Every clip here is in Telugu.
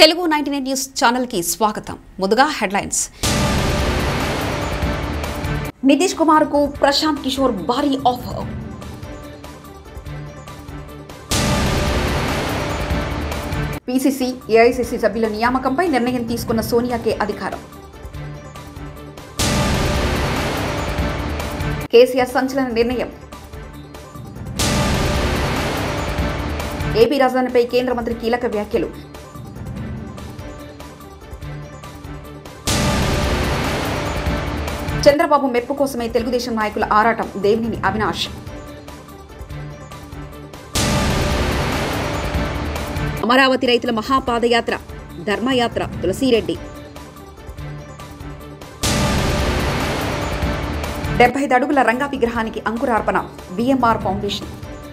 తెలుగు నైన్టీ నైన్ న్యూస్ ఛానల్కి స్వాగతం ముందుగా హెడ్లైన్స్ నితీష్ కుమార్కు ప్రశాంత్ కిషోర్ భారీ ఆఫర్ పీసీసీ ఏఐసీసీ సభ్యుల నియామకంపై నిర్ణయం తీసుకున్న సోనియాకే అధికారం కేసీఆర్ సంచలన నిర్ణయం ఏపీ రాజధానిపై కేంద్ర మంత్రి కీలక వ్యాఖ్యలు చంద్రబాబు మెప్పు కోసమే తెలుగుదేశం నాయకుల ఆరాటం దేవినేని అవినాష్ అమరావతి రైతుల మహాపాదయాత్ర ధర్మయాత్ర తులసిరెడ్డి డెబ్బై ఐదు అడుగుల రంగా విగ్రహానికి అంకురార్పణ విఎంఆర్ ఫౌండేషన్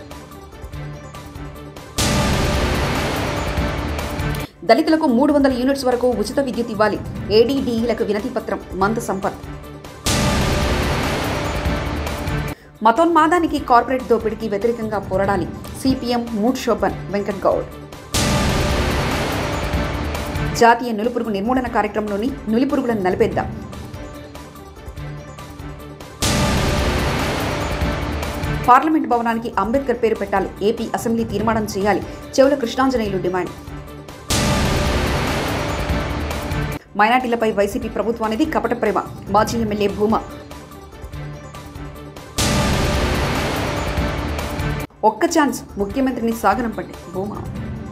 దళితులకు మూడు వందల యూనిట్స్ వరకు ఉచిత విద్యుత్ ఇవ్వాలి ఏడీడీఈలకు వినతి పత్రం మంద సంపత్ మతోన్మాదానికి కార్పొరేట్ దోపిడీకి వ్యతిరేకంగా పోరాడాలి సిపిఎం మూడ్ శోభన్ వెంకట్ గౌడ్ జాతీయ నులిపురుగు నిర్మూలన కార్యక్రమంలోని నులిపురుగులను నలిపేద్దాం పార్లమెంట్ భవనానికి అంబేద్కర్ పేరు పెట్టాలి ఏపీ అసెంబ్లీ తీర్మానం చేయాలి చెవుల కృష్ణాంజనేయులు డిమాండ్ మైనార్టీలపై వైసీపీ ప్రభుత్వానికి కపట ప్రేమ మాజీ ఎమ్మెల్యే భూమా ఒక్క ఛాన్స్ ముఖ్యమంత్రిని సాగనంపండి భూమా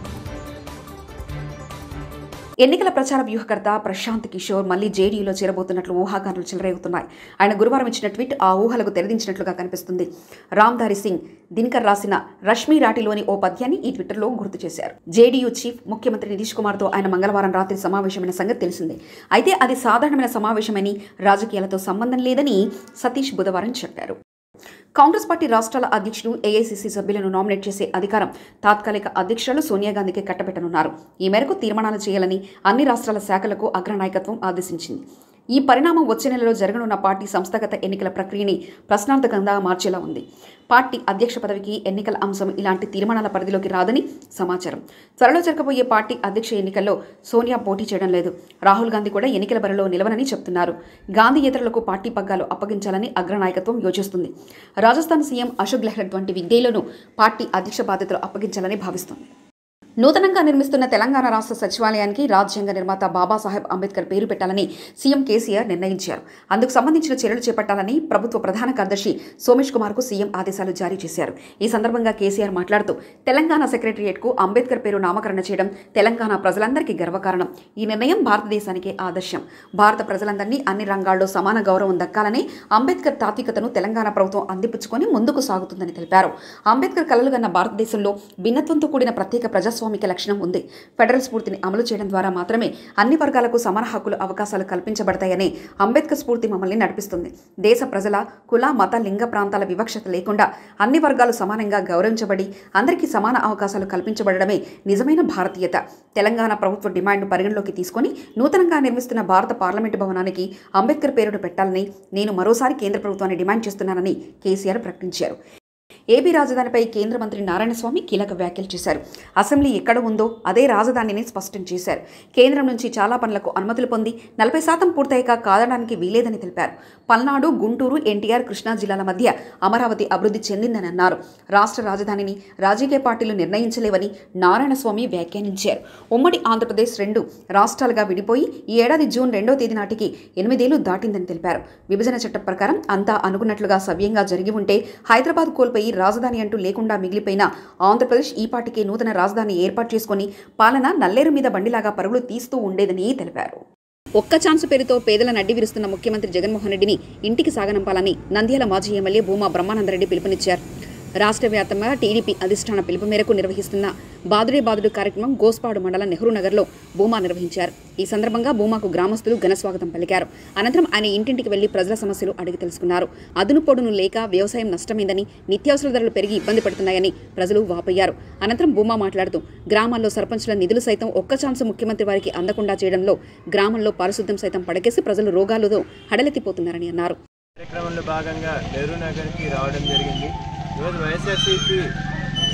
ఎన్నికల ప్రచార వ్యూహకర్త ప్రశాంత్ కిషోర్ మళ్లీ జేడీయూలో చేరబోతున్నట్లు ఊహాగానాలు చెలరేగుతున్నాయి ఆయన గురువారం ఇచ్చిన ట్వీట్ ఆ ఊహలకు తెరదించినట్లుగా కనిపిస్తుంది రామ్ధారి సింగ్ దినకర్ రాసిన రష్మీ రాటిలోని ఓ పద్యాన్ని ఈ ట్విట్టర్లో గుర్తు చేశారు జేడీయూ చీఫ్ ముఖ్యమంత్రి నితీష్ కుమార్తో ఆయన మంగళవారం రాత్రి సమావేశమైన సంగతి తెలిసిందే అయితే అది సాధారణమైన సమావేశమని రాజకీయాలతో సంబంధం లేదని సతీష్ బుధవారం చెప్పారు కాంగ్రెస్ పార్టీ రాష్ట్రాల అధ్యక్షుడు ఏఐసీసీ సభ్యులను నామినేట్ చేసే అధికారం తాత్కాలిక అధ్యక్షురాలు సోనియా గాంధీకి కట్టబెట్టనున్నారు ఈ మేరకు తీర్మానాలు చేయాలని అన్ని రాష్ట్రాల శాఖలకు అగ్రనాయకత్వం ఆదేశించింది ఈ పరిణామం వచ్చే నెలలో జరగనున్న పార్టీ సంస్థాగత ఎన్నికల ప్రక్రియని ప్రశ్నార్థకంగా మార్చేలా ఉంది పార్టీ అధ్యక్ష పదవికి ఎన్నికల అంశం ఇలాంటి తీర్మానాల పరిధిలోకి రాదని సమాచారం త్వరలో జరగబోయే పార్టీ అధ్యక్ష ఎన్నికల్లో సోనియా పోటీ చేయడం లేదు రాహుల్ గాంధీ కూడా ఎన్నికల బరిలో నిలవనని చెప్తున్నారు గాంధీయేతరులకు పార్టీ పగ్గాలు అప్పగించాలని అగ్రనాయకత్వం యోచిస్తుంది రాజస్థాన్ సీఎం అశోక్ గెహ్లట్ వంటి విద్యలను పార్టీ అధ్యక్ష బాధ్యతలు అప్పగించాలని భావిస్తోంది నూతనంగా నిర్మిస్తున్న తెలంగాణ రాష్ట్ర సచివాలయానికి రాజ్యాంగ నిర్మాత బాబాసాహెబ్ అంబేద్కర్ పేరు పెట్టాలని సీఎం కేసీఆర్ నిర్ణయించారు అందుకు సంబంధించిన చర్యలు చేపట్టాలని ప్రభుత్వ ప్రధాన కార్యదర్శి సోమేష్ కుమార్కు సీఎం ఆదేశాలు జారీ చేశారు ఈ సందర్భంగా కేసీఆర్ మాట్లాడుతూ తెలంగాణ సెక్రటరియట్కు అంబేద్కర్ పేరు నామకరణ చేయడం తెలంగాణ ప్రజలందరికీ గర్వకారణం ఈ నిర్ణయం భారతదేశానికే ఆదర్శం భారత ప్రజలందరినీ అన్ని రంగాల్లో సమాన గౌరవం దక్కాలని అంబేద్కర్ తాత్వికతను తెలంగాణ ప్రభుత్వం అందిపుచ్చుకొని ముందుకు సాగుతుందని తెలిపారు అంబేద్కర్ కలలుగన్న భారతదేశంలో భిన్నత్వంతో కూడిన ప్రత్యేక ప్రజాస్వామిక లక్షణం ఉంది ఫెడరల్ స్ఫూర్తిని అమలు చేయడం ద్వారా మాత్రమే అన్ని వర్గాలకు సమాన హక్కులు అవకాశాలు కల్పించబడతాయని అంబేద్కర్ స్ఫూర్తి మమ్మల్ని నడిపిస్తుంది దేశ ప్రజల కుల మత లింగ ప్రాంతాల వివక్షత లేకుండా అన్ని వర్గాలు సమానంగా గౌరవించబడి అందరికీ సమాన అవకాశాలు కల్పించబడడమే నిజమైన భారతీయత తెలంగాణ ప్రభుత్వ డిమాండ్ను పరిగణలోకి తీసుకొని నూతనంగా నిర్మిస్తున్న భారత పార్లమెంటు భవనానికి అంబేద్కర్ పేరును పెట్టాలని నేను మరోసారి కేంద్ర ప్రభుత్వాన్ని డిమాండ్ చేస్తున్నానని కేసీఆర్ ప్రకటించారు ఏపీ రాజధానిపై కేంద్ర మంత్రి నారాయణస్వామి కీలక వ్యాఖ్యలు చేశారు అసెంబ్లీ ఎక్కడ ఉందో అదే రాజధానిని స్పష్టం చేశారు కేంద్రం నుంచి చాలా పనులకు అనుమతులు పొంది నలభై శాతం పూర్తయ్యాక కాదడానికి వీలేదని తెలిపారు పల్నాడు గుంటూరు ఎన్టీఆర్ కృష్ణా జిల్లాల మధ్య అమరావతి అభివృద్ధి చెందిందని అన్నారు రాష్ట్ర రాజధానిని రాజకీయ పార్టీలు నిర్ణయించలేవని నారాయణస్వామి వ్యాఖ్యానించారు ఉమ్మడి ఆంధ్రప్రదేశ్ రెండు రాష్ట్రాలుగా విడిపోయి ఈ ఏడాది జూన్ రెండో తేదీ నాటికి ఎనిమిదేళ్లు దాటిందని తెలిపారు విభజన చట్టం ప్రకారం అంతా అనుకున్నట్లుగా సవ్యంగా జరిగి ఉంటే హైదరాబాద్ కోల్పోయి రాజధాని అంటూ లేకుండా మిగిలిపోయిన ఆంధ్రప్రదేశ్ ఈ పాటికే నూతన రాజధాని ఏర్పాటు చేసుకుని పాలన నల్లేరు మీద బండిలాగా పరుగులు తీస్తూ ఉండేదని తెలిపారు ఒక్క ఛాన్స్ పేరుతో పేదల నడ్డి విరుస్తున్న ముఖ్యమంత్రి జగన్మోహన్ రెడ్డిని ఇంటికి సాగనంపాలని నంద్యాల మాజీ ఎమ్మెల్యే భూమా బ్రహ్మానందరెడ్డి పిలుపునిచ్చారు రాష్ట్ర వ్యాప్తంగా టీడీపీ అధిష్టాన పిలుపు మేరకు నిర్వహిస్తున్న బాదుడే బాదుడు కార్యక్రమం గోస్పాడు మండలం నెహ్రూ నగర్లో భూమా నిర్వహించారు ఈ సందర్భంగా భూమాకు గ్రామస్తులు ఘనస్వాగతం పలికారు అనంతరం ఆయన ఇంటింటికి వెళ్లి ప్రజల సమస్యలు అడిగి తెలుసుకున్నారు అదును పొడును లేక వ్యవసాయం నష్టమైందని నిత్యావసర ధరలు పెరిగి ఇబ్బంది పడుతున్నాయని ప్రజలు వాపోయారు అనంతరం భూమా మాట్లాడుతూ గ్రామాల్లో సర్పంచుల నిధులు సైతం ఒక్క ఛాన్స్ ముఖ్యమంత్రి వారికి అందకుండా చేయడంలో గ్రామంలో పారిశుద్ధ్యం సైతం పడకేసి ప్రజలు రోగాలతో హడలెత్తిపోతున్నారని అన్నారు కార్యక్రమంలో భాగంగా నెహ్రూ నగర్కి రావడం జరిగింది ఈరోజు వైఎస్ఆర్సీపీ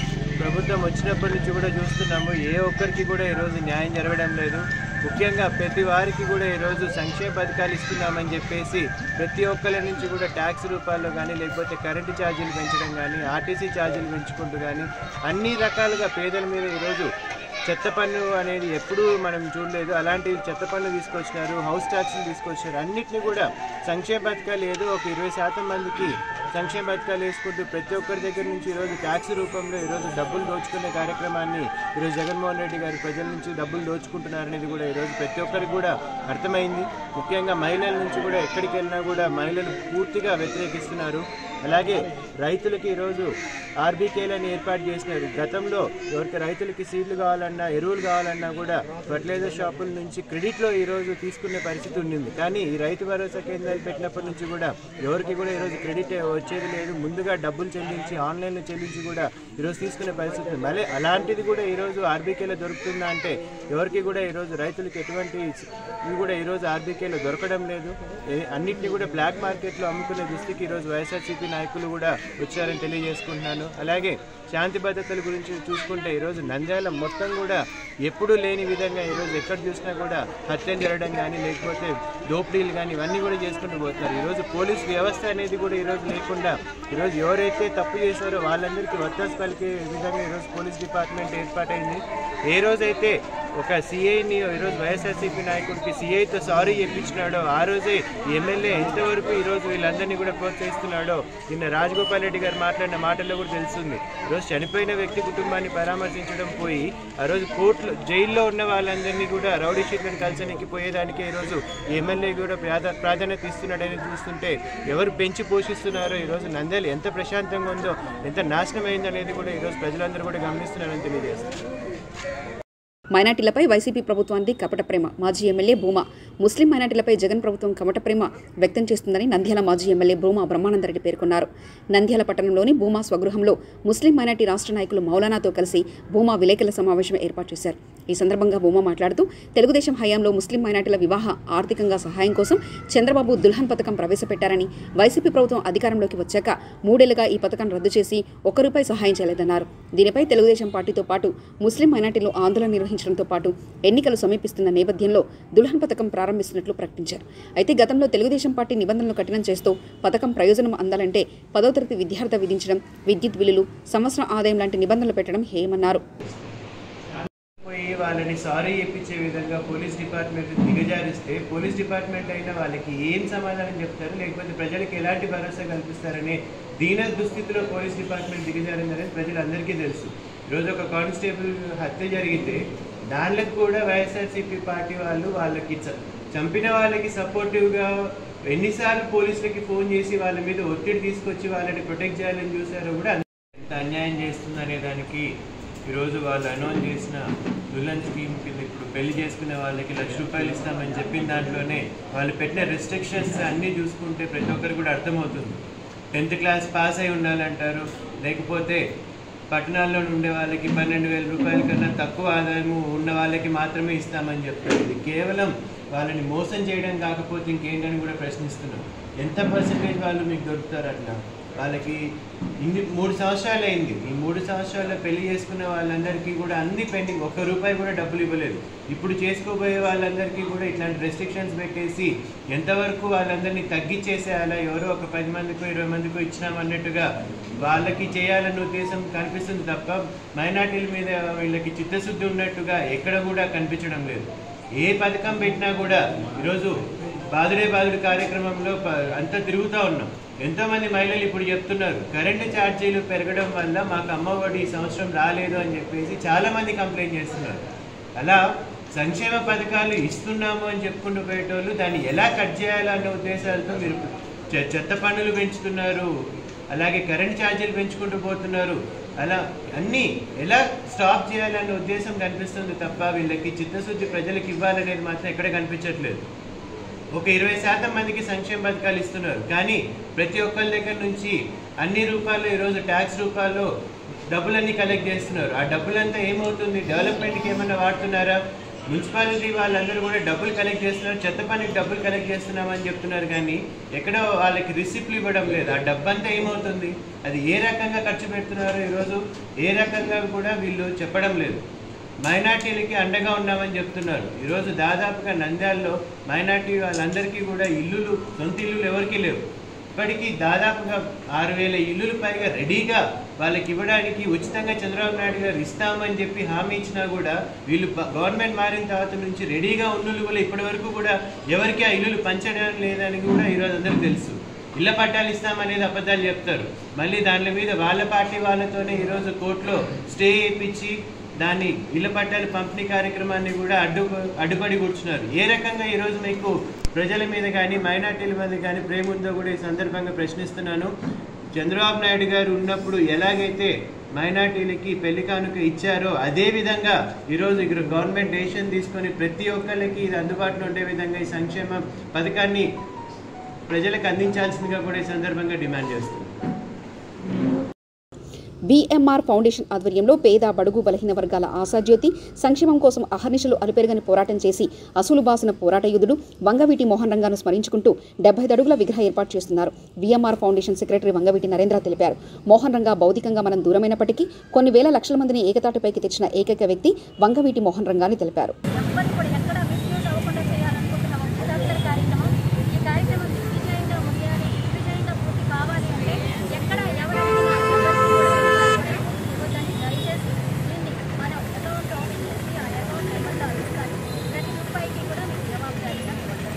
ప్రభుత్వం వచ్చినప్పటి నుంచి కూడా చూస్తున్నాము ఏ ఒక్కరికి కూడా ఈరోజు న్యాయం జరగడం లేదు ముఖ్యంగా ప్రతి వారికి కూడా ఈరోజు సంక్షేమ పథకాలు ఇస్తున్నామని చెప్పేసి ప్రతి ఒక్కరి నుంచి కూడా ట్యాక్స్ రూపాల్లో కానీ లేకపోతే కరెంటు ఛార్జీలు పెంచడం కానీ ఆర్టీసీ ఛార్జీలు పెంచుకుంటూ కానీ అన్ని రకాలుగా పేదల మీద ఈరోజు చెత్త పన్ను అనేది ఎప్పుడూ మనం చూడలేదు అలాంటి చెత్త పన్ను తీసుకొచ్చినారు హౌస్ ట్యాక్స్ని తీసుకొచ్చినారు అన్నిటిని కూడా సంక్షేమ పథకాలు ఏదో ఒక ఇరవై శాతం మందికి సంక్షేమ పథకాలు వేసుకుంటూ ప్రతి ఒక్కరి దగ్గర నుంచి ఈరోజు ట్యాక్స్ రూపంలో ఈరోజు డబ్బులు దోచుకునే కార్యక్రమాన్ని ఈరోజు జగన్మోహన్ రెడ్డి గారు ప్రజల నుంచి డబ్బులు దోచుకుంటున్నారనేది కూడా ఈరోజు ప్రతి ఒక్కరికి కూడా అర్థమైంది ముఖ్యంగా మహిళల నుంచి కూడా ఎక్కడికి వెళ్ళినా కూడా మహిళలు పూర్తిగా వ్యతిరేకిస్తున్నారు అలాగే రైతులకి ఈరోజు ఆర్బీకేలను ఏర్పాటు చేసినారు గతంలో ఎవరికి రైతులకి సీడ్లు కావాలన్నా ఎరువులు కావాలన్నా కూడా ఫర్టిలైజర్ షాపుల నుంచి క్రెడిట్లో ఈరోజు తీసుకునే పరిస్థితి ఉండింది కానీ ఈ రైతు భరోసా కేంద్రాలు పెట్టినప్పటి నుంచి కూడా ఎవరికి కూడా ఈరోజు క్రెడిట్ వచ్చేది లేదు ముందుగా డబ్బులు చెల్లించి ఆన్లైన్లో చెల్లించి కూడా ఈరోజు తీసుకునే పరిస్థితి ఉంది మళ్ళీ అలాంటిది కూడా ఈరోజు ఆర్బీకేలో దొరుకుతుందా అంటే ఎవరికి కూడా ఈరోజు రైతులకు ఎటువంటి ఇవి కూడా ఈరోజు ఆర్బీకేలో దొరకడం లేదు ఏ- అన్నిటిని కూడా బ్లాక్ మార్కెట్లో అమ్ముకునే దృష్టికి ఈరోజు వైఎస్ఆర్సీపీ నాయకులు కూడా వచ్చారని తెలియజేసుకుంటున్నాను అలాగే శాంతి భద్రతల గురించి చూసుకుంటే ఈరోజు నంద్యాల మొత్తం కూడా ఎప్పుడూ లేని విధంగా ఈరోజు ఎక్కడ చూసినా కూడా హత్యలు జరగడం కానీ లేకపోతే దోపిడీలు కానీ ఇవన్నీ కూడా చేసుకుంటూ పోతున్నారు ఈరోజు పోలీస్ వ్యవస్థ అనేది కూడా ఈరోజు లేకుండా ఈరోజు ఎవరైతే తప్పు చేశారో వాళ్ళందరికీ వత్తాసు పలికే విధంగా ఈరోజు పోలీస్ డిపార్ట్మెంట్ ఏర్పాటైంది ఏ రోజైతే ఒక సిఐని ఈరోజు వైఎస్ఆర్సీపీ నాయకుడికి సిఐతో సారీ చెప్పించినాడో ఆ రోజే ఎమ్మెల్యే ఎంతవరకు ఈరోజు వీళ్ళందరినీ కూడా ప్రోత్సహిస్తున్నాడో నిన్న రాజగోపాల్ రెడ్డి గారు మాట్లాడిన మాటల్లో కూడా తెలుస్తుంది ఈరోజు చనిపోయిన వ్యక్తి కుటుంబాన్ని పరామర్శించడం పోయి ఆ రోజు కోర్టులో జైల్లో ఉన్న వాళ్ళందరినీ కూడా రౌడీ షీట్లను కలిసనికి పోయేదానికి ఈరోజు ఎమ్మెల్యే కూడా ప్రాధా ప్రాధాన్యత ఇస్తున్నాడని చూస్తుంటే ఎవరు పెంచి పోషిస్తున్నారో ఈరోజు నంద్యాల ఎంత ప్రశాంతంగా ఉందో ఎంత నాశనం అయిందనేది కూడా ఈరోజు ప్రజలందరూ కూడా గమనిస్తున్నారని తెలియజేస్తారు మైనార్టీలపై వైసీపీ ప్రభుత్వానికి కపట ప్రేమ మాజీ ఎమ్మెల్యే భూమా ముస్లిం మైనార్టీలపై జగన్ ప్రభుత్వం కపట ప్రేమ వ్యక్తం చేస్తుందని నంద్యాల మాజీ ఎమ్మెల్యే భూమా బ్రహ్మానందరెడ్డి పేర్కొన్నారు నంద్యాల పట్టణంలోని భూమా స్వగృహంలో ముస్లిం మైనార్టీ రాష్ట్ర నాయకులు మౌలానాతో కలిసి భూమా విలేకరుల సమావేశం ఏర్పాటు చేశారు ఈ సందర్భంగా భూమా మాట్లాడుతూ తెలుగుదేశం హయాంలో ముస్లిం మైనార్టీల వివాహ ఆర్థికంగా సహాయం కోసం చంద్రబాబు దుల్హన్ పథకం ప్రవేశపెట్టారని వైసీపీ ప్రభుత్వం అధికారంలోకి వచ్చాక మూడేళ్లుగా ఈ పథకం రద్దు చేసి ఒక్క రూపాయి సహాయం చేయలేదన్నారు దీనిపై తెలుగుదేశం పార్టీతో పాటు ముస్లిం మైనార్టీలు ఆందోళన నిర్వహించడంతో పాటు ఎన్నికలు సమీపిస్తున్న నేపథ్యంలో దుల్హన్ పథకం ప్రారంభిస్తున్నట్లు ప్రకటించారు అయితే గతంలో తెలుగుదేశం పార్టీ నిబంధనలు కఠినం చేస్తూ పథకం ప్రయోజనం అందాలంటే పదో తరగతి విద్యార్థి విధించడం విద్యుత్ బిల్లులు సంవత్సరం ఆదాయం లాంటి నిబంధనలు పెట్టడం హేయమన్నారు పోయి వాళ్ళని సారీ చెప్పించే విధంగా పోలీస్ డిపార్ట్మెంట్ దిగజారిస్తే పోలీస్ డిపార్ట్మెంట్ అయినా వాళ్ళకి ఏం సమాధానం చెప్తారు లేకపోతే ప్రజలకు ఎలాంటి భరోసా కల్పిస్తారనే దీన దుస్థితిలో పోలీస్ డిపార్ట్మెంట్ దిగజారిందనేది ప్రజలందరికీ తెలుసు ఈరోజు ఒక కానిస్టేబుల్ హత్య జరిగితే దానిలకు కూడా వైఎస్ఆర్సీపీ పార్టీ వాళ్ళు వాళ్ళకి చ- చంపిన వాళ్ళకి సపోర్టివ్గా ఎన్నిసార్లు పోలీసులకి ఫోన్ చేసి వాళ్ళ మీద ఒత్తిడి తీసుకొచ్చి వాళ్ళని ప్రొటెక్ట్ చేయాలని చూసారో కూడా ఎంత అన్యాయం చేస్తుందనే దానికి ఈరోజు వాళ్ళు అనౌన్స్ చేసిన దుల్హన్ స్కీమ్ కింద ఇప్పుడు పెళ్లి చేసుకునే వాళ్ళకి లక్ష రూపాయలు ఇస్తామని చెప్పిన దాంట్లోనే వాళ్ళు పెట్టిన రెస్ట్రిక్షన్స్ అన్నీ చూసుకుంటే ప్రతి ఒక్కరికి కూడా అర్థమవుతుంది టెన్త్ క్లాస్ పాస్ అయి ఉండాలంటారు లేకపోతే పట్టణాల్లో ఉండే వాళ్ళకి పన్నెండు వేల రూపాయల కన్నా తక్కువ ఆదాయము ఉన్న వాళ్ళకి మాత్రమే ఇస్తామని చెప్తారు ఇది కేవలం వాళ్ళని మోసం చేయడం కాకపోతే ఇంకేంటని కూడా ప్రశ్నిస్తున్నాం ఎంత పర్సెంటేజ్ వాళ్ళు మీకు దొరుకుతారు అట్లా వాళ్ళకి ఇన్ని మూడు సంవత్సరాలు అయింది ఈ మూడు సంవత్సరాల్లో పెళ్లి చేసుకున్న వాళ్ళందరికీ కూడా అన్ని పెండింగ్ ఒక్క రూపాయి కూడా డబ్బులు ఇవ్వలేదు ఇప్పుడు చేసుకోబోయే వాళ్ళందరికీ కూడా ఇట్లాంటి రెస్ట్రిక్షన్స్ పెట్టేసి ఎంతవరకు వాళ్ళందరినీ తగ్గించేసేయాలా ఎవరో ఒక పది మందికో ఇరవై మందికో ఇచ్చినామన్నట్టుగా వాళ్ళకి చేయాలన్న ఉద్దేశం కనిపిస్తుంది తప్ప మైనార్టీల మీద వీళ్ళకి చిత్తశుద్ధి ఉన్నట్టుగా ఎక్కడ కూడా కనిపించడం లేదు ఏ పథకం పెట్టినా కూడా ఈరోజు బాదుడే బాదుడు కార్యక్రమంలో ప- అంతా తిరుగుతూ ఉన్నాం ఎంతో మంది మహిళలు ఇప్పుడు చెప్తున్నారు కరెంటు ఛార్జీలు పెరగడం వల్ల మాకు అమ్మఒడి ఈ సంవత్సరం రాలేదు అని చెప్పేసి చాలా మంది కంప్లైంట్ చేస్తున్నారు అలా సంక్షేమ పథకాలు ఇస్తున్నాము అని చెప్పుకుంటూ పోయేటోళ్ళు దాన్ని ఎలా కట్ చేయాలన్న ఉద్దేశాలతో మీరు చె- చెత్త పన్నులు పెంచుతున్నారు అలాగే కరెంట్ ఛార్జీలు పెంచుకుంటూ పోతున్నారు అలా అన్నీ ఎలా స్టాప్ చేయాలన్న ఉద్దేశం కనిపిస్తుంది తప్ప వీళ్ళకి చిత్తశుద్ధి ప్రజలకు ఇవ్వాలనేది మాత్రం ఎక్కడ కనిపించట్లేదు ఒక ఇరవై శాతం మందికి సంక్షేమ పథకాలు ఇస్తున్నారు కానీ ప్రతి ఒక్కరి దగ్గర నుంచి అన్ని రూపాయలు ఈరోజు ట్యాక్స్ రూపాయలు డబ్బులన్నీ కలెక్ట్ చేస్తున్నారు ఆ డబ్బులంతా ఏమవుతుంది డెవలప్మెంట్కి ఏమైనా వాడుతున్నారా మున్సిపాలిటీ వాళ్ళందరూ కూడా డబ్బులు కలెక్ట్ చేస్తున్నారు చెత్త పనికి డబ్బులు కలెక్ట్ చేస్తున్నామని చెప్తున్నారు కానీ ఎక్కడో వాళ్ళకి రిసిప్ట్లు ఇవ్వడం లేదు ఆ డబ్బు అంతా ఏమవుతుంది అది ఏ రకంగా ఖర్చు పెడుతున్నారో ఈరోజు ఏ రకంగా కూడా వీళ్ళు చెప్పడం లేదు మైనార్టీలకి అండగా ఉన్నామని చెప్తున్నారు ఈరోజు దాదాపుగా నంద్యాలలో మైనార్టీ వాళ్ళందరికీ కూడా ఇల్లులు సొంత ఇల్లులు ఎవరికీ లేవు ఇప్పటికీ దాదాపుగా ఆరు వేల ఇల్లులు పైగా రెడీగా వాళ్ళకి ఇవ్వడానికి ఉచితంగా చంద్రబాబు నాయుడు గారు ఇస్తామని చెప్పి హామీ ఇచ్చినా కూడా వీళ్ళు ప- గవర్నమెంట్ మారిన తర్వాత నుంచి రెడీగా ఉన్నులు కూడా ఇప్పటి వరకు కూడా ఎవరికి ఆ ఇల్లులు పంచడం లేదని కూడా ఈరోజు అందరికీ తెలుసు ఇళ్ల పట్టాలు ఇస్తామనేది అబద్ధాలు చెప్తారు మళ్ళీ దాని మీద వాళ్ళ పార్టీ వాళ్ళతోనే ఈరోజు కోర్టులో స్టే ఇప్పించి దాన్ని ఇళ్ల పట్టాల పంపిణీ కార్యక్రమాన్ని కూడా అడ్డు అడ్డుపడి కూర్చున్నారు ఏ రకంగా ఈరోజు మీకు ప్రజల మీద కానీ మైనార్టీల మీద కానీ ప్రేమ ఉందో కూడా ఈ సందర్భంగా ప్రశ్నిస్తున్నాను చంద్రబాబు నాయుడు గారు ఉన్నప్పుడు ఎలాగైతే మైనార్టీలకి పెళ్లి కానుక ఇచ్చారో అదే విధంగా ఈరోజు ఇక్కడ గవర్నమెంట్ డెసిషన్ తీసుకొని ప్రతి ఒక్కరికి ఇది అందుబాటులో ఉండే విధంగా ఈ సంక్షేమ పథకాన్ని ప్రజలకు అందించాల్సిందిగా కూడా ఈ సందర్భంగా డిమాండ్ చేస్తున్నాను బీఎంఆర్ ఫౌండేషన్ ఆధ్వర్యంలో పేద బడుగు బలహీన వర్గాల ఆశాజ్యోతి సంక్షేమం కోసం అహర్నిశలు అలుపెరగని పోరాటం చేసి అసలు బాసిన పోరాట యోధుడు వంగవీటి మోహన్ రంగాను స్మరించుకుంటూ డెబ్బై అడుగుల విగ్రహ ఏర్పాటు చేస్తున్నారు BMR foundation secretary Vangaveeti Narendra తెలిపారు మోహన్ రంగా భౌతికంగా మనం దూరమైనప్పటికీ కొన్ని వేల లక్షల మందిని ఏకతాటిపైకి తెచ్చిన ఏకైక వ్యక్తి వంగవీటి మోహన్ రంగాని తెలిపారు ఎవ్వరు కూడా ఎక్కడ మిస్యూజ్ అవ్వకుండా చేయాలనుకుంటున్నాం ఉచితాక్షర కార్యక్రమం ఈ కార్యక్రమం దిగ్విజయంగా ముగియాలి దిగ్విజయంగా పూర్తి కావాలి అంటే ఎక్కడ ఎవరు అడిగినా ఎవరికి కూడా ఇవ్వద్దని దయచేసి దీన్ని మన అకౌంట్ ఓపెన్ చేసి ఆ అకౌంట్ నెంబర్లో అందిస్తారు ప్రతి రూపాయికి కూడా మీకు జవాబుదారీగా ఇవ్వగలుగుతారు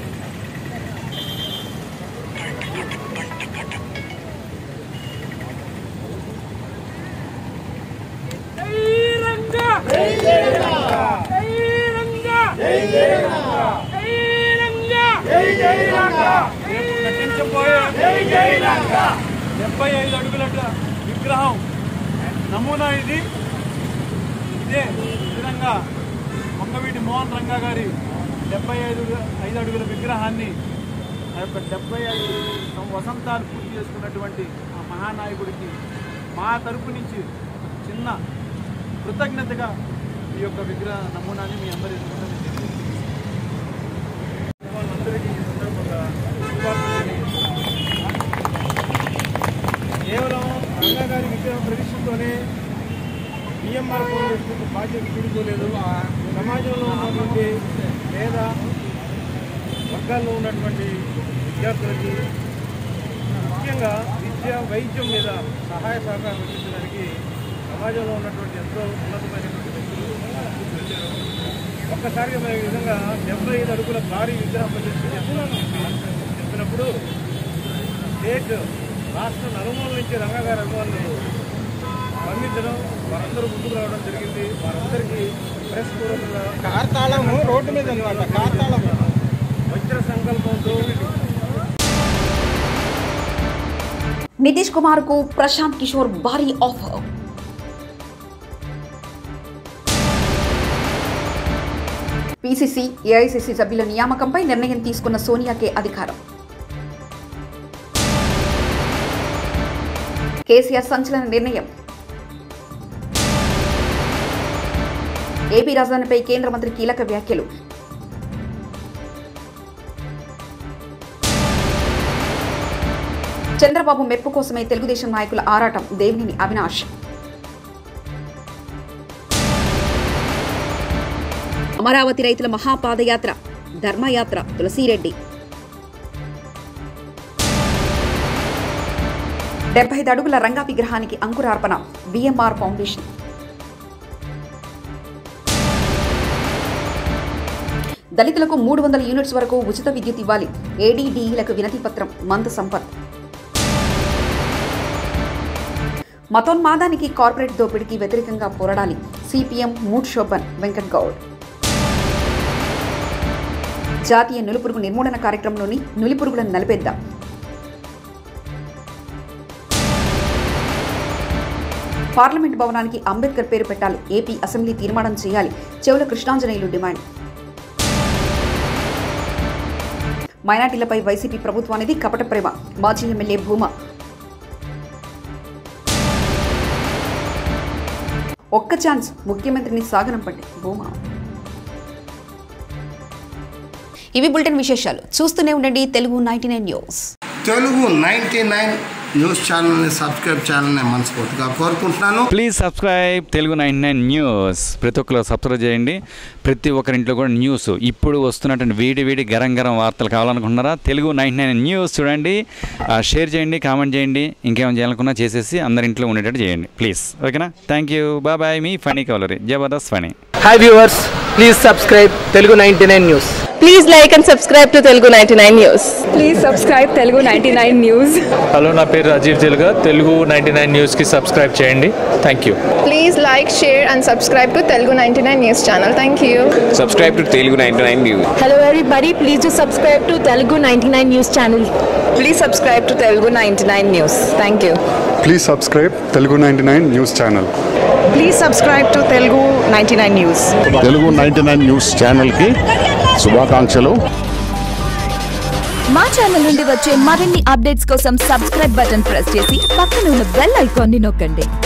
డెబ్బై ఐదు అడుగుల విగ్రహం నమూనా ఇది ఇదే విధంగా మంగవీటి మోహన్ రంగా గారి డెబ్బై ఐదు ఐదు అడుగుల విగ్రహాన్ని ఆ యొక్క డెబ్బై ఐదు సం- వసంతాలు పూర్తి చేసుకున్నటువంటి ఆ మహానాయకుడికి మా తరపు నుంచి ఒక చిన్న కృతజ్ఞతగా ఈ యొక్క విగ్రహ నమూనాని మీ అందరి ఎదురుగుండా నేను తెలియజేస్తున్నాను. వాళ్ళందరికీ ఈ సందర్భంగా శుభాకాంక్షలు కేవలం రంగాగారి విగ్రహం ప్రతిష్టతోనే బిఎంఆర్ ఫౌండేషన్ బాధ్యత తీరుకోలేదు ఆ సమాజంలో ఉన్నటువంటి పేద వర్గాల్లో ఉన్నటువంటి విద్యార్థులకి ముఖ్యంగా విద్య వైద్యం మీద సహాయ సహకారం అందించడానికి సమాజంలో ఉన్నటువంటి ఎంతో ఉన్నతమైనటువంటి వ్యక్తులు వచ్చారు ఒక్కసారిగా మేము ఈ విధంగా డెబ్బై ఐదు అడుగుల భారీ విగ్రహం ప్రతిష్ట చేస్తున్నామని చెప్పి చెప్పినప్పుడు స్టేట్ రాష్ట్ర నలుమూల నుంచి రంగగారి అభిమానులు స్పందించడం వారందరూ ముందుకు రావడం జరిగింది వారందరికీ ప్రెస్ పూర్వకంగా కార్తాళము రోడ్డు మీద అనమాట కార్తాళము వజ్ర సంకల్పంతో నితీష్ కుమార్ కు ప్రశాంత్ కిషోర్ భారీ ఆఫర్ పీసీసీ ఏఐసీసీ సభ్యుల నియామకంపై నిర్ణయం తీసుకున్న సోనియాకే అధికారం కేసీఆర్ సంచలన నిర్ణయం ఏపీ రాజధానిపై కేంద్ర మంత్రి కీలక వ్యాఖ్యలు చంద్రబాబు మెప్పు కోసమే తెలుగుదేశం నాయకుల ఆరాటం దేవినేని అవినాష్ అమరావతి రైతుల మహాపాదయాత్ర ధర్మయాత్ర తులసిరెడ్డి డెబ్బై ఐదు అడుగుల రంగా విగ్రహానికి అంకురార్పణ విఎంఆర్ ఫౌండేషన్ దళితులకు మూడు వందల యూనిట్స్ వరకు ఉచిత విద్యుత్ ఇవ్వాలి ఏడీడీఈలకు వినతి పత్రం మంద సంపత్ మతోన్మాదానికి కార్పొరేట్ దోపిడీకి వ్యతిరేకంగా పోరాడాలి సిపిఎం మూడ్ శోభన్ వెంకట్ గౌడ్ జాతీయ నులిపురుగు నిర్మూలన కార్యక్రమంలోని నులిపురుగులను నలిపేద్దాం పార్లమెంట్ భవనానికి అంబేద్కర్ పేరు పెట్టాలి ఏపీ అసెంబ్లీ తీర్మానం చేయాలి చెవుల కృష్ణాంజనేయులు డిమాండ్ మైనార్టీలపై వైసీపీ ప్రభుత్వానికి కపట ప్రేమ మాజీ ఎమ్మెల్యే భూమా ఒక్క ఛాన్స్ ముఖ్యమంత్రిని సాగనంపండి భూమా ఇవి బులెటిన్ విశేషాలు చూస్తూనే ఉండండి Telugu ninety nine news Telugu ninety nine news ఛానల్ని సబ్స్క్రైబ్ చేయాలని మనస్ఫూర్తిగా కోరుకుంటున్నాను please subscribe Telugu nine nine news ప్రతి ఒక్కరు సబ్స్క్రైబ్ చేయండి ప్రతి ఒక్కరింట్లో కూడా న్యూస్ ఇప్పుడు వస్తున్నటువంటి వేడి వేడి గరం గరం వార్తలు కావాలనుకుంటున్నారా తెలుగు నైన్ నైన్ న్యూస్ చూడండి ఆ, షేర్ చేయండి కామెంట్ చేయండి ఇంకేమైనా చేయాలనుకున్నా చేసేసి అందరి ఇంట్లో ఉండేటట్టు చేయండి ప్లీజ్ ఓకేనా థ్యాంక్ యూ బాయ్ బాయ్ మీ ఫనీ కవలరీ Jabardasth Phani hi viewers please subscribe Telugu ninety nine news Please like and subscribe to Telugu 99 News. Please subscribe Telugu ninety nine news hello నా పేరు రాజీవ్ తెలుగా తెలుగు నైంటీ నైన్ న్యూస్కి సబ్స్క్రైబ్ చేయండి thank you Please like, share, and subscribe to Telugu 99 News channel. Thank you. Subscribe to Telugu ninety nine news hello everybody please to subscribe to Telugu ninety nine news channel please subscribe to Telugu ninety nine news thank you please subscribe Telugu ninety nine news channel please subscribe to Telugu ninety nine news Telugu ninety nine news ఛానల్కి శుభాకాంక్షలు మా ఛానల్ నుండి వచ్చే మరిన్ని అప్డేట్స్ కోసం సబ్స్క్రైబ్ బటన్ ప్రెస్ చేసి పక్కన ఉన్న బెల్ ఐకాన్ని నొక్కండి